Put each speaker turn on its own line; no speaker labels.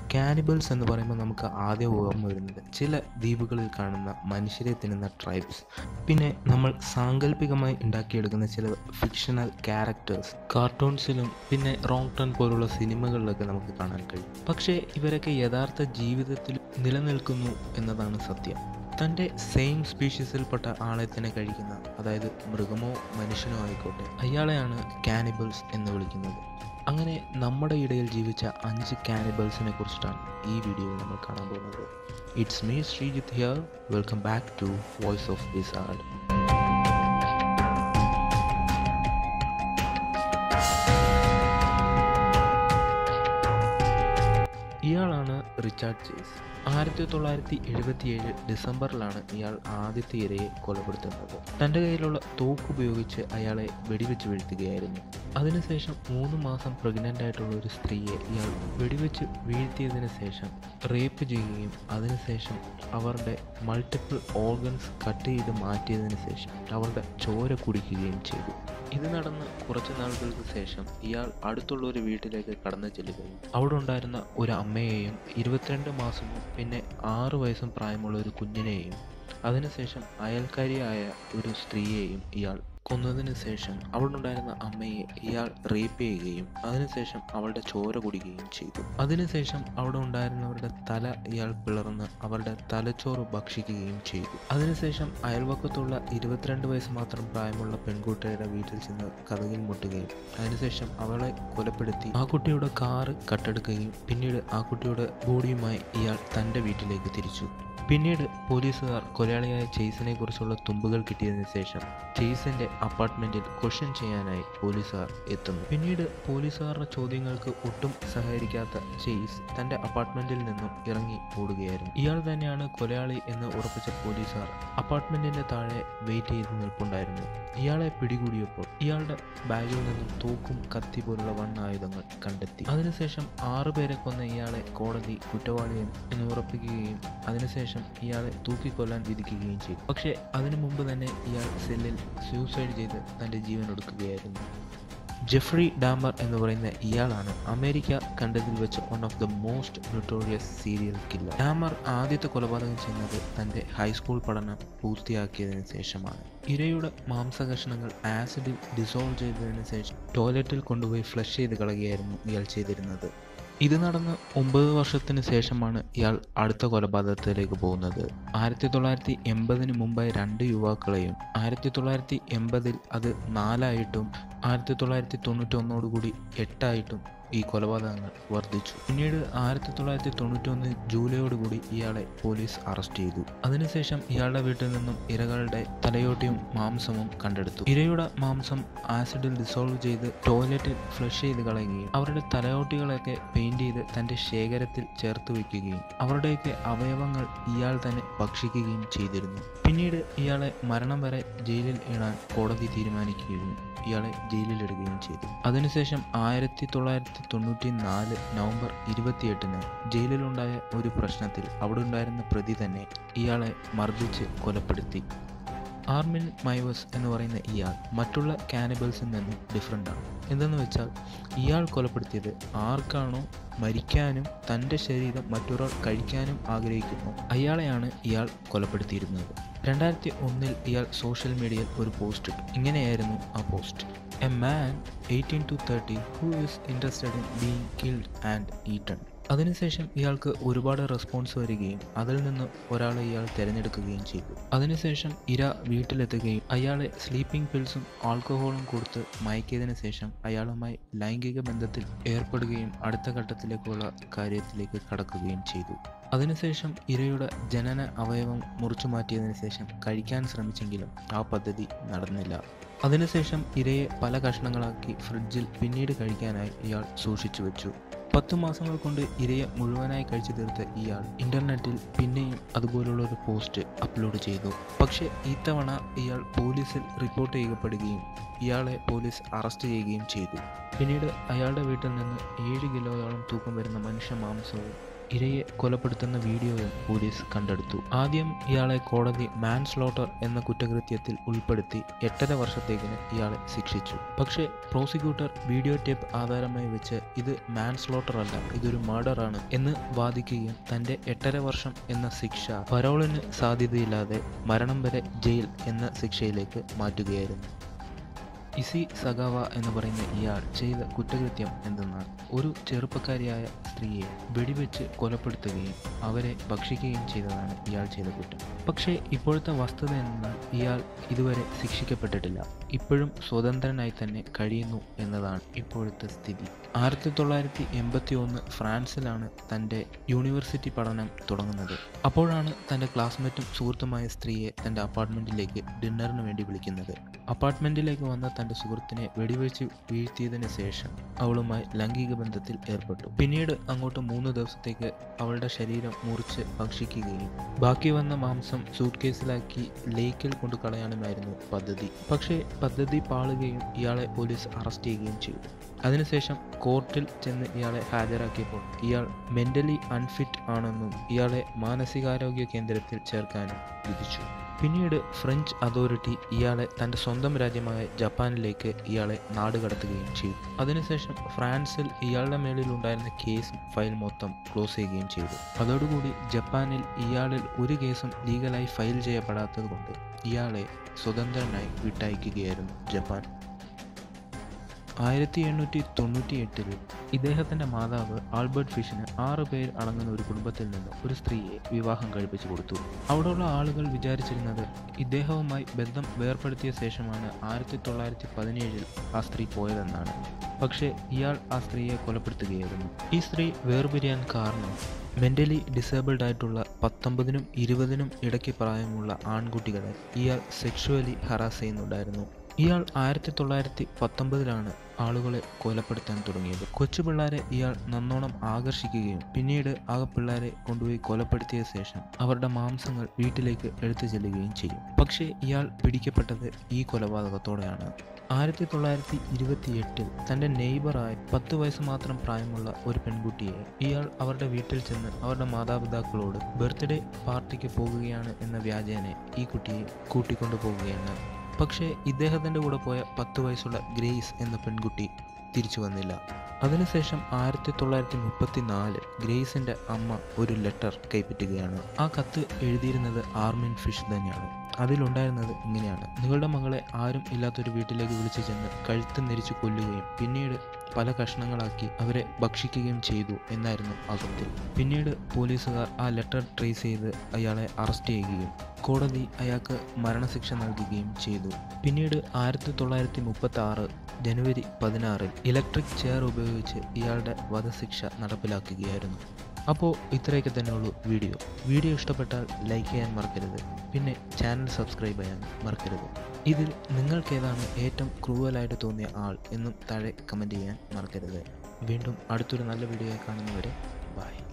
cannibals എന്ന് പറയുമ്പോൾ നമുക്ക് ആദ്യം ഓർമ്മ വരുന്നത് ചില ദ്വീപുകളിൽ കാണുന്ന മനുഷ്യരെ തിന്നുന്ന ട്രൈബ്സ് പിന്നെ നമ്മൾ സാങ്കല്പികമായി ഉണ്ടാക്കിയെടുക്കുന്ന ചില ഫിക്ഷണൽ ക്യാരക്ടേഴ്സ് കാർട്ടൂൺസിലും പിന്നെ റോങ് ടേൺ പോലുള്ള സിനിമകളിലൊക്കെ നമുക്ക് കാണാൻ കഴിയും പക്ഷേ ഇവരൊക്കെ യഥാർത്ഥ ജീവിതത്തിൽ നിലനിൽക്കുന്നു എന്നതാണ് സത്യം തൻ്റെ സെയിം സ്പീഷീസിൽപ്പെട്ട ആളെ തന്നെ കഴിക്കുന്ന അതായത് മൃഗമോ മനുഷ്യനോ ആയിക്കോട്ടെ അയാളെയാണ് കാനിബിൾസ് എന്ന് വിളിക്കുന്നത് അങ്ങനെ നമ്മുടെ ഇടയിൽ ജീവിച്ച അഞ്ച് കാനിബിൾസിനെ കുറിച്ചിട്ടാണ് ഈ വീഡിയോയിൽ നമ്മൾ കാണാൻ പോകുന്നത് it's me Sreejith here welcome back to voice of wizard ഇയാളാണ് റിച്ചാർഡ് ചേസ് ആയിരത്തി തൊള്ളായിരത്തി എഴുപത്തിയേഴ് ഡിസംബറിലാണ് ഇയാൾ ആദ്യത്തെ ഇരയെ കൊലപ്പെടുത്തുന്നത് തൻ്റെ കയ്യിലുള്ള തോക്ക് ഉപയോഗിച്ച് അയാളെ വെടിവെച്ച് വീഴ്ത്തുകയായിരുന്നു അതിനുശേഷം മൂന്ന് മാസം പ്രഗ്നൻ്റ് ആയിട്ടുള്ള ഒരു സ്ത്രീയെ ഇയാൾ വെടിവെച്ച് വീഴ്ത്തിയതിന് ശേഷം റേപ്പ് ചെയ്യുകയും അതിനുശേഷം അവരുടെ മൾട്ടിപ്പിൾ ഓർഗൻസ് കട്ട് ചെയ്ത് മാറ്റിയതിന് ശേഷം അവരുടെ ചോര കുടിക്കുകയും ചെയ്തു ഇത് നടന്ന് കുറച്ച് നാളുകൾക്ക് ശേഷം ഇയാൾ അടുത്തുള്ള ഒരു വീട്ടിലേക്ക് കടന്നു ചെല്ലുകയും അവിടെ ഉണ്ടായിരുന്ന ഒരു അമ്മയെയും ഇരുപത്തിരണ്ട് മാസവും പിന്നെ ആറു വയസ്സും പ്രായമുള്ള ഒരു കുഞ്ഞിനെയും അതിനുശേഷം അയൽക്കാരിയായ ഒരു സ്ത്രീയെയും ഇയാൾ കൊന്നതിന് ശേഷം അവിടെ ഉണ്ടായിരുന്ന അമ്മയെ ഇയാൾ റേപ്പ് ചെയ്യുകയും അതിനുശേഷം അവളുടെ ചോര കുടിക്കുകയും ചെയ്തു അതിനുശേഷം അവിടെ ഉണ്ടായിരുന്നവരുടെ തല ഇയാൾ പിളർന്ന് അവരുടെ തലച്ചോറ് ഭക്ഷിക്കുകയും ചെയ്തു അതിനുശേഷം അയൽവക്കത്തുള്ള ഇരുപത്തിരണ്ട് വയസ്സ് മാത്രം പ്രായമുള്ള പെൺകുട്ടിയുടെ വീട്ടിൽ ചെന്ന് കഥകിൽ മുട്ടുകയും അതിനുശേഷം അവളെ കൊലപ്പെടുത്തി ആ കുട്ടിയുടെ കാറ് കട്ടെടുക്കുകയും പിന്നീട് ആ കുട്ടിയുടെ ബോഡിയുമായി ഇയാൾ തൻ്റെ വീട്ടിലേക്ക് തിരിച്ചു പിന്നീട് പോലീസുകാർ കൊലയാളിയായ ചെയ്സിനെ കുറിച്ചുള്ള തുമ്പുകൾ കിട്ടിയതിനു ശേഷം ചെയ്സിന്റെ അപ്പാർട്ട്മെന്റിൽ ക്വസ്റ്റ്യൻ ചെയ്യാനായി പോലീസുകാർ എത്തുന്നു പിന്നീട് പോലീസുകാരുടെ ചോദ്യങ്ങൾക്ക് ഒട്ടും സഹകരിക്കാത്ത ചെയ്സ് തന്റെ അപ്പാർട്ട്മെന്റിൽ നിന്നും ഇറങ്ങി ഓടുകയായിരുന്നു ഇയാൾ തന്നെയാണ് കൊലയാളി എന്ന് ഉറപ്പിച്ച പോലീസുകാർ അപ്പാർട്ട്മെന്റിന്റെ താഴെ വെയിറ്റ് ചെയ്ത് നിൽപ്പുണ്ടായിരുന്നു ഇയാളെ പിടികൂടിയപ്പോൾ ഇയാളുടെ ബാഗിൽ നിന്നും തോക്കും കത്തി പോലുള്ള വൺ ആയുധങ്ങൾ കണ്ടെത്തി അതിനുശേഷം ആറുപേരെ കൊന്ന ഇയാളെ കോടതി കുറ്റവാളിയൻ എന്ന് ഉറപ്പിക്കുകയും അതിനുശേഷം ഇയാളെ തൂക്കിക്കൊല്ലാൻ വിധിക്കുകയും ചെയ്തു പക്ഷേ അതിനു മുമ്പ് തന്നെ ഇയാൾ സെല്ലിൽ സൂസൈഡ് ചെയ്ത് തൻ്റെ ജീവൻ ഒടുക്കുകയായിരുന്നു ജെഫ്രി ഡാമർ എന്ന് പറയുന്ന ഇയാളാണ് അമേരിക്ക കണ്ടതിൽ വെച്ച് one of the most notorious serial killer Dahmer ആദ്യത്തെ കൊലപാതകം ചെയ്യുന്നത് തൻ്റെ ഹൈസ്കൂൾ പഠനം പൂർത്തിയാക്കിയതിനു ശേഷമാണ് ഇരയുടെ മാംസകഷ്ണങ്ങൾ ആസിഡിൽ ഡിസോൾവ് ചെയ്തതിനു ശേഷം ടോയ്ലറ്റിൽ കൊണ്ടുപോയി ഫ്ലഷ് ചെയ്ത് കളയുകയായിരുന്നു ഇയാൾ ചെയ്തിരുന്നത് ഇത് നടന്ന് ഒമ്പത് വർഷത്തിന് ശേഷമാണ് ഇയാൾ അടുത്ത കൊലപാതകത്തിലേക്ക് പോകുന്നത് ആയിരത്തി തൊള്ളായിരത്തി എൺപതിന് മുമ്പായി രണ്ട് യുവാക്കളെയും ആയിരത്തി തൊള്ളായിരത്തി എൺപതിൽ അത് നാലായിട്ടും ആയിരത്തി തൊള്ളായിരത്തി തൊണ്ണൂറ്റി ഒന്നോടുകൂടി എട്ടായിട്ടും ഈ കൊലപാതകങ്ങൾ വർദ്ധിച്ചു പിന്നീട് ആയിരത്തി തൊള്ളായിരത്തി തൊണ്ണൂറ്റി ഒന്ന് ജൂലൈയോടുകൂടി ഇയാളെ പോലീസ് അറസ്റ്റ് ചെയ്തു അതിനുശേഷം ഇയാളുടെ വീട്ടിൽ നിന്നും ഇരകളുടെ തലയോട്ടിയും മാംസവും കണ്ടെടുത്തു ഇരയുടെ മാംസം ആസിഡിൽ ഡിസോൾവ് ചെയ്ത് ടോയ്ലറ്റിൽ ഫ്ലഷ് ചെയ്ത് കളയുകയും അവരുടെ തലയോട്ടികളൊക്കെ പെയിന്റ് ചെയ്ത് തന്റെ ശേഖരത്തിൽ ചേർത്ത് വെക്കുകയും അവരുടെയൊക്കെ അവയവങ്ങൾ ഇയാൾ തന്നെ ഭക്ഷിക്കുകയും ചെയ്തിരുന്നു പിന്നീട് ഇയാളെ മരണം വരെ ജയിലിൽ ഇടാൻ കോടതി തീരുമാനിക്കുകയും ഇയാളെ ജയിലിലിടുകയും ചെയ്തു അതിനുശേഷം ആയിരത്തി തൊള്ളായിരത്തി തൊണ്ണൂറ്റി നാല് നവംബർ ഇരുപത്തിയെട്ടിന് ജയിലിലുണ്ടായ ഒരു പ്രശ്നത്തിൽ അവിടെ ഉണ്ടായിരുന്ന പ്രതി തന്നെ ഇയാളെ മർദ്ദിച്ച് കൊലപ്പെടുത്തി ആർമിൻ മൈവസ് എന്ന് പറയുന്ന ഇയാൾ മറ്റുള്ള കാനിബൽസിൽ നിന്നും ഡിഫറെൻ്റ് ആണ് എന്തെന്ന് വെച്ചാൽ ഇയാൾ കൊലപ്പെടുത്തിയത് ആർക്കാണോ മരിക്കാനും തൻ്റെ ശരീരം മറ്റൊരാൾ കഴിക്കാനും ആഗ്രഹിക്കുന്നു അയാളെയാണ് ഇയാൾ കൊലപ്പെടുത്തിയിരുന്നത് രണ്ടായിരത്തി ഒന്നിൽ ഇയാൾ സോഷ്യൽ മീഡിയയിൽ ഒരു പോസ്റ്റ് ഇട്ടു ഇങ്ങനെയായിരുന്നു ആ post a man eighteen to thirty who is interested in being killed and eaten അതിനുശേഷം ഇയാൾക്ക് ഒരുപാട് റെസ്പോൺസ് വരികയും അതിൽ നിന്ന് ഒരാളെ ഇയാൾ തിരഞ്ഞെടുക്കുകയും ചെയ്തു അതിനുശേഷം ഇര വീട്ടിലെത്തുകയും അയാളെ സ്ലീപ്പിംഗ് പിൽസും ആൽക്കഹോളും കൊടുത്ത് മയക്കിയതിനു ശേഷം അയാളുമായി ലൈംഗിക ബന്ധത്തിൽ ഏർപ്പെടുകയും അടുത്ത ഘട്ടത്തിലേക്കുള്ള കാര്യത്തിലേക്ക് കടക്കുകയും ചെയ്തു അതിനുശേഷം ഇരയുടെ ജനന അവയവം മുറിച്ചു മാറ്റിയതിനു ശേഷം കഴിക്കാൻ ശ്രമിച്ചെങ്കിലും ആ പദ്ധതി നടന്നില്ല അതിനുശേഷം ഇരയെ പല കഷ്ണങ്ങളാക്കി ഫ്രിഡ്ജിൽ പിന്നീട് കഴിക്കാനായി ഇയാൾ സൂക്ഷിച്ചു വെച്ചു പത്തു മാസങ്ങൾ കൊണ്ട് ഇരയെ മുഴുവനായി കഴിച്ചു തീർത്ത ഇയാൾ ഇന്റർനെറ്റിൽ പിന്നെയും അതുപോലുള്ള ഒരു പോസ്റ്റ് അപ്ലോഡ് ചെയ്തു പക്ഷേ ഇത്തവണ ഇയാൾ പോലീസിൽ റിപ്പോർട്ട് ചെയ്യപ്പെടുകയും ഇയാളെ പോലീസ് അറസ്റ്റ് ചെയ്യുകയും ചെയ്തു പിന്നീട് അയാളുടെ വീട്ടിൽ നിന്ന് ഏഴ് കിലോയോളം തൂക്കം വരുന്ന മനുഷ്യ മാംസവും ഇരയെ കൊലപ്പെടുത്തുന്ന വീഡിയോയും പോലീസ് കണ്ടെടുത്തു ആദ്യം ഇയാളെ കോടതി മാൻസ്ലോട്ടർ എന്ന കുറ്റകൃത്യത്തിൽ ഉൾപ്പെടുത്തി എട്ടര വർഷത്തേക്കിന് ഇയാളെ ശിക്ഷിച്ചു പക്ഷേ പ്രോസിക്യൂട്ടർ വീഡിയോ ടേപ്പ് ആധാരമായി വെച്ച് ഇത് മാൻസ്ലോട്ടർ അല്ല ഇതൊരു മർഡർ ആണ് എന്ന് വാദിക്കുകയും തന്റെ എട്ടര വർഷം എന്ന ശിക്ഷ പരോളിന് സാധ്യതയില്ലാതെ മരണം വരെ ജയിൽ എന്ന ശിക്ഷയിലേക്ക് മാറ്റുകയായിരുന്നു ഇസി സഗാവ എന്ന് പറയുന്ന ഇയാൾ ചെയ്ത കുറ്റകൃത്യം എന്തെന്നാൽ ഒരു ചെറുപ്പക്കാരിയായ സ്ത്രീയെ വെടിവെച്ച് കൊലപ്പെടുത്തുകയും അവരെ ഭക്ഷിക്കുകയും ചെയ്തതാണ് ഇയാൾ ചെയ്ത കുറ്റം പക്ഷേ ഇപ്പോഴത്തെ വസ്തുത എന്നാൽ ഇയാൾ ഇതുവരെ ശിക്ഷിക്കപ്പെട്ടിട്ടില്ല ഇപ്പോഴും സ്വതന്ത്രനായി തന്നെ കഴിയുന്നു എന്നതാണ് ഇപ്പോഴത്തെ സ്ഥിതി ആയിരത്തി തൊള്ളായിരത്തി എൺപത്തി ഒന്ന് ഫ്രാൻസിലാണ് തൻ്റെ യൂണിവേഴ്സിറ്റി പഠനം തുടങ്ങുന്നത് അപ്പോഴാണ് തൻ്റെ ക്ലാസ്മേറ്റും സുഹൃത്തുമായ സ്ത്രീയെ തൻ്റെ അപ്പാർട്ട്മെൻറ്റിലേക്ക് ഡിന്നറിന് വേണ്ടി വിളിക്കുന്നത് അപ്പാർട്ട്മെൻറ്റിലേക്ക് വന്ന തൻ്റെ സുഹൃത്തിനെ വെടിവെച്ച് വീഴ്ത്തിയതിന് ശേഷം അവളുമായി ലൈംഗിക ബന്ധത്തിൽ ഏർപ്പെട്ടു പിന്നീട് അങ്ങോട്ട് മൂന്ന് ദിവസത്തേക്ക് അവളുടെ ശരീരം മുറിച്ച് ഭക്ഷിക്കുകയും ബാക്കി വന്ന മാംസം സൂട്ട് കേസിലാക്കി ലേക്കിൽ കൊണ്ടു കളയാനുമായിരുന്നു പദ്ധതി പക്ഷേ പദ്ധതി പാളുകയും ഇയാളെ പോലീസ് അറസ്റ്റ് ചെയ്യുകയും ചെയ്തു അതിനുശേഷം കോർട്ടിൽ ചെന്ന് ഇയാളെ ഹാജരാക്കിയപ്പോൾ ഇയാൾ മെൻ്റലി അൺഫിറ്റ് ആണെന്നും ഇയാളെ മാനസികാരോഗ്യ കേന്ദ്രത്തിൽ ചേർക്കാനും വിധിച്ചു പിന്നീട് ഫ്രഞ്ച് അതോറിറ്റി ഇയാളെ തൻ്റെ സ്വന്തം രാജ്യമായ ജപ്പാനിലേക്ക് ഇയാളെ നാടുകടത്തുകയും ചെയ്തു അതിനുശേഷം ഫ്രാൻസിൽ ഇയാളുടെ മേളിൽ ഉണ്ടായിരുന്ന കേസ് ഫയൽ മൊത്തം ക്ലോസ് ചെയ്യുകയും ചെയ്തു അതോടുകൂടി ജപ്പാനിൽ ഇയാളിൽ ഒരു കേസും ലീഗലായി ഫയൽ ചെയ്യപ്പെടാത്തത് കൊണ്ട് ഇയാളെ സ്വതന്ത്രനായി വിട്ടയക്കുകയായിരുന്നു ജപ്പാൻ ആയിരത്തി എണ്ണൂറ്റി തൊണ്ണൂറ്റി എട്ടിൽ ഇദ്ദേഹത്തിൻ്റെ മാതാവ് ആൽബർട്ട് ഫിഷിന് ആറ് പേർ അടങ്ങുന്ന ഒരു കുടുംബത്തിൽ നിന്ന് ഒരു സ്ത്രീയെ വിവാഹം കഴിപ്പിച്ചു കൊടുത്തു അവിടെയുള്ള ആളുകൾ വിചാരിച്ചിരുന്നത് ഇദ്ദേഹവുമായി ബന്ധം വേർപ്പെടുത്തിയ ശേഷമാണ് ആയിരത്തി തൊള്ളായിരത്തി പതിനേഴിൽ ആ സ്ത്രീ പോയതെന്നാണ് പക്ഷേ ഇയാൾ ആ സ്ത്രീയെ കൊലപ്പെടുത്തുകയായിരുന്നു ഈ സ്ത്രീ വേർപിരിയാൻ കാരണം മെൻ്റലി ഡിസേബിൾഡ് ആയിട്ടുള്ള പത്തൊമ്പതിനും ഇരുപതിനും ഇടയ്ക്ക് പ്രായമുള്ള ആൺകുട്ടികളെ ഇയാൾ സെക്ഷുവലി ഹറാസ് ചെയ്യുന്നുണ്ടായിരുന്നു ഇയാൾ ആയിരത്തി തൊള്ളായിരത്തി പത്തൊമ്പതിലാണ് ആളുകളെ കൊലപ്പെടുത്താൻ തുടങ്ങിയത് കൊച്ചു പിള്ളേരെ ഇയാൾ നന്നോണം ആകർഷിക്കുകയും പിന്നീട് ആ പിള്ളേരെ കൊണ്ടുപോയി കൊലപ്പെടുത്തിയ ശേഷം അവരുടെ മാംസങ്ങൾ വീട്ടിലേക്ക് എടുത്തു ചെല്ലുകയും ചെയ്യും പക്ഷേ ഇയാൾ പിടിക്കപ്പെട്ടത് ഈ കൊലപാതകത്തോടെയാണ് ആയിരത്തി തൊള്ളായിരത്തി ഇരുപത്തി എട്ടിൽ തൻ്റെ നെയ്ബറായ പത്ത് വയസ്സ് മാത്രം പ്രായമുള്ള ഒരു പെൺകുട്ടിയെ ഇയാൾ അവരുടെ വീട്ടിൽ ചെന്ന് അവരുടെ മാതാപിതാക്കളോട് ബർത്ത്ഡേ പാർട്ടിക്ക് പോകുകയാണ് എന്ന വ്യാജേനെ ഈ കുട്ടിയെ കൂട്ടിക്കൊണ്ടു പോവുകയാണ് പക്ഷേ ഇദ്ദേഹത്തിൻ്റെ കൂടെ പോയ പത്ത് വയസ്സുള്ള ഗ്രേസ് എന്ന പെൺകുട്ടി തിരിച്ചു വന്നില്ല അതിനുശേഷം ആയിരത്തി തൊള്ളായിരത്തി മുപ്പത്തി നാല് ഗ്രേസിൻ്റെ അമ്മ ഒരു ലെറ്റർ കൈപ്പറ്റുകയാണ് ആ കത്ത് എഴുതിയിരുന്നത് ആർമിൻ ഫിഷ് തന്നെയാണ് അതിലുണ്ടായിരുന്നത് ഇങ്ങനെയാണ് നിങ്ങളുടെ മകളെ ആരും ഇല്ലാത്തൊരു വീട്ടിലേക്ക് വിളിച്ചു ചെന്ന് കഴുത്ത് നെരിച്ചു കൊല്ലുകയും പിന്നീട് പല കഷ്ണങ്ങളാക്കി അവരെ ഭക്ഷിക്കുകയും ചെയ്തു എന്നായിരുന്നു ആ കത്തിൽ പിന്നീട് പോലീസുകാർ ആ ലെറ്റർ ട്രേസ് ചെയ്ത് അയാളെ അറസ്റ്റ് ചെയ്യുകയും കോടതി അയാൾക്ക് മരണശിക്ഷ നൽകുകയും ചെയ്തു പിന്നീട് ആയിരത്തി തൊള്ളായിരത്തി മുപ്പത്തി ആറ് ജനുവരി പതിനാറിൽ ഇലക്ട്രിക് ചെയർ ഉപയോഗിച്ച് ഇയാളുടെ വധശിക്ഷ നടപ്പിലാക്കുകയായിരുന്നു അപ്പോൾ ഇത്രയൊക്കെ തന്നെയുള്ളൂ വീഡിയോ വീഡിയോ ഇഷ്ടപ്പെട്ടാൽ ലൈക്ക് ചെയ്യാൻ മറക്കരുത് പിന്നെ ചാനൽ സബ്സ്ക്രൈബ് ചെയ്യാൻ മറക്കരുത് ഇതിൽ നിങ്ങൾക്കേതാണ് ഏറ്റവും ക്രൂവലായിട്ട് തോന്നിയ ആൾ എന്നും താഴെ കമൻറ്റ് ചെയ്യാൻ മറക്കരുത് വീണ്ടും അടുത്തൊരു നല്ല വീഡിയോ കാണുന്നവരെ ബൈ